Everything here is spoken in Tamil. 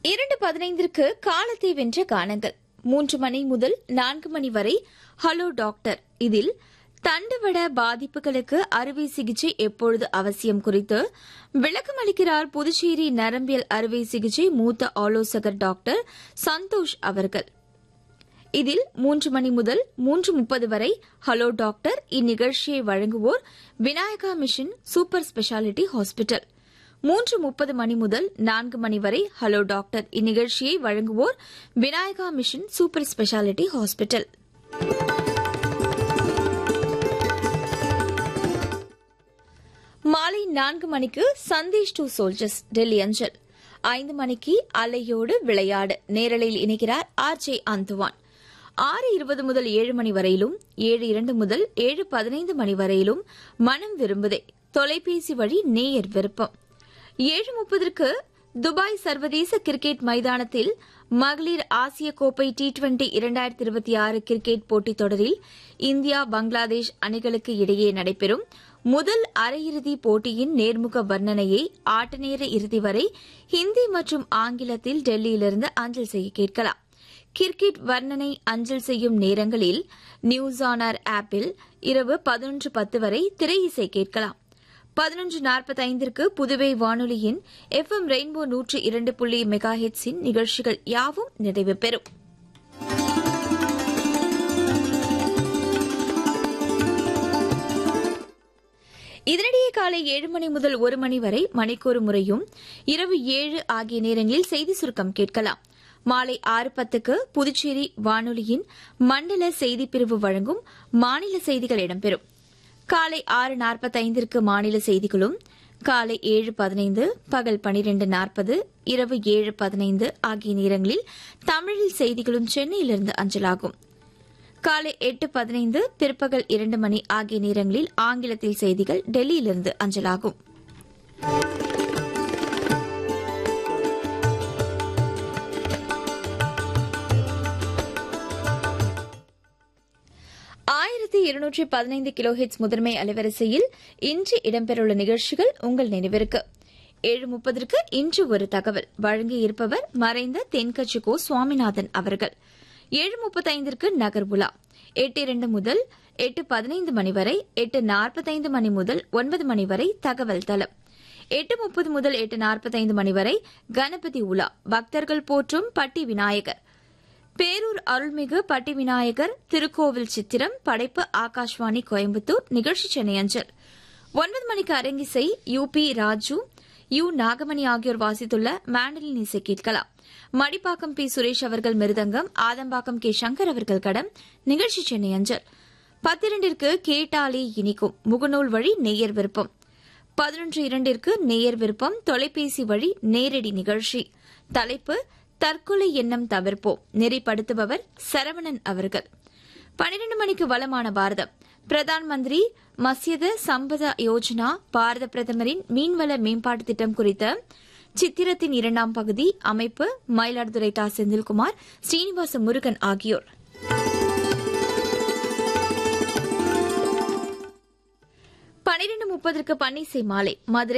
இரண்டு பதினைந்திற்கு காலத்தை வென்ற கானங்கள் மூன்று மணி முதல் நான்கு மணி வரை ஹலோ டாக்டர் இதில் தண்டுவட பாதிப்புகளுக்கு அறுவை சிகிச்சை எப்பொழுது அவசியம் குறித்து விளக்கம் அளிக்கிறார் புதுச்சேரி நரம்பியல் அறுவை சிகிச்சை மூத்த ஆலோசகர் டாக்டர் சந்தோஷ் அவர்கள் இதில் மூன்று மணி முதல் மூன்று முப்பது வரை ஹலோ டாக்டர் இந்நிகழ்ச்சியை வழங்குவோர் Vinayaka mission super speciality hospital மூன்று முப்பது மணி முதல் நான்கு மணி வரை ஹலோ டாக்டர் இந்நிகழ்ச்சியை வழங்குவோர் Vinayaka mission super speciality hospital மாலை நான்கு மணிக்கு சந்தேஷ் டு சோல்ஜர்ஸ் டெல்லி அஞ்சல் ஐந்து மணிக்கு அலையோடு விளையாடு நேரலையில் இணைகிறார் ஆர் ஜே அந்துவான் ஆறு இருபது முதல் ஏழு மணி வரையிலும் ஏழு இரண்டு முதல் ஏழு பதினைந்து மணி வரையிலும் மனம் விரும்புதே தொலைபேசி வழி நேயர் விருப்பம் ஏழு முப்பதற்கு துபாய் சர்வதேச கிரிக்கெட் மைதானத்தில் மகளிர் ஆசிய கோப்பை டி டுவெண்டி இரண்டாயிரத்தி இருபத்தி ஆறு கிரிக்கெட் போட்டித் தொடரில் இந்தியா பங்களாதேஷ் அணிகளுக்கு இடையே நடைபெறும் முதல் அரையிறுதி போட்டியின் நேர்முக வர்ணனையை ஆட்ட நேர இறுதி வரை ஹிந்தி மற்றும் ஆங்கிலத்தில் டெல்லியிலிருந்து அஞ்சல் செய்ய கேட்கலாம் கிரிக்கெட் வர்ணனை அஞ்சல் செய்யும் நேரங்களில் நியூஸ் ஆனர் ஆப்பில் இரவு பதினொன்று பத்து வரை திரை இசை கேட்கலாம் பதினொன்று நாற்பத்தைந்திற்கு புதுவை வானொலியின் எஃப் எம் ரெயின்போ நூற்று இரண்டு புள்ளி மெகா ஹெட்ஸின் நிகழ்ச்சிகள் யாவும் நிறைவு பெறும் இதனிடையே காலை ஏழு மணி முதல் ஒரு மணி வரை மணிக்கொரு முறையும் இரவு ஏழு ஆகிய நேரங்களில் செய்தி சுருக்கம் கேட்கலாம் மாலை ஆறு பத்துக்கு புதுச்சேரி வானொலியின் மண்டல செய்திப் பிரிவு வழங்கும் மாநில செய்திகள் இடம்பெறும் காலை ஆறு நாற்பத்தைந்திற்கு மாநில செய்திகளும் காலை ஏழு பதினைந்து பகல் பனிரெண்டு நாற்பது இரவு ஏழு பதினைந்து ஆகிய நேரங்களில் தமிழில் செய்திகளும் சென்னையிலிருந்து அஞ்சலாகும் காலை எட்டு பதினைந்து பிற்பகல் இரண்டு மணி ஆகிய நேரங்களில் ஆங்கிலத்தில் செய்திகள் டெல்லியிலிருந்து அஞ்சலாகும் ஆயிரத்தி இருநூற்றி பதினைந்து கிலோஹெட்ஸ் முதன்மை அலைவரிசையில் இன்று இடம்பெறவுள்ள நிகழ்ச்சிகள் உங்கள் நினைவிற்கு ஏழு முப்பதற்கு இன்று ஒரு தகவல் வழங்கியிருப்பவர் மறைந்த தென்கட்சி கோ சுவாமிநாதன் அவர்கள் ஏழு முப்பத்தைந்திற்கு நகர் உலா எட்டு இரண்டு முதல் எட்டு பதினைந்து மணி வரை எட்டு நாற்பத்தைந்து மணி முதல் ஒன்பது மணி வரை தகவல் தளம் எட்டு முப்பது முதல் எட்டு நாற்பத்தைந்து மணி வரை கணபதி உலா பக்தர்கள் போற்றும் பட்டி விநாயகர் பேரூர் அருள்மிகு பட்டி விநாயகர் திருக்கோவில் சித்திரம் படைப்பு ஆகாஷ்வாணி கோயம்புத்தூர் நிகழ்ச்சி சென்னை அஞ்சல் ஒன்பது மணிக்கு அரங்கிசை U P Raju U Nagamani ஆகியோர் வாசித்துள்ள மேண்டலின் இசை கேட்கலாம் மடிப்பாக்கம் பி சுரேஷ் அவர்கள் மிருதங்கம் ஆதம்பாக்கம் கே சங்கர் அவர்கள் கடம் நிகழ்ச்சி சென்னை அஞ்சல் பத்திரண்டிற்கு கேட்டாலே இனிக்கும் முகநூல் வழி நேயர் விருப்பம் பதினொன்று இரண்டிற்கு நேயர் விருப்பம் தொலைபேசி வழி நேரடி நிகழ்ச்சி தலைப்பு தற்கொலை எண்ணம் தவிர்ப்போம் நெறிப்படுத்துபவர் சரவணன் அவர்கள் பனிரெண்டு மணிக்கு வளமான பாரதம் பிரதான் மந்திரி மசியத சம்பத யோஜனா பாரத பிரதமரின் மீன்வள மேம்பாட்டு திட்டம் குறித்த சித்திரத்தின் இரண்டாம் பகுதி அமைப்பு மயிலாடுதுறை தா செந்தில்குமார் ஸ்ரீனிவாச முருகன் ஆகியோர் பனிரெண்டு முப்பதற்கு பன்னிசை மாலை மதுரை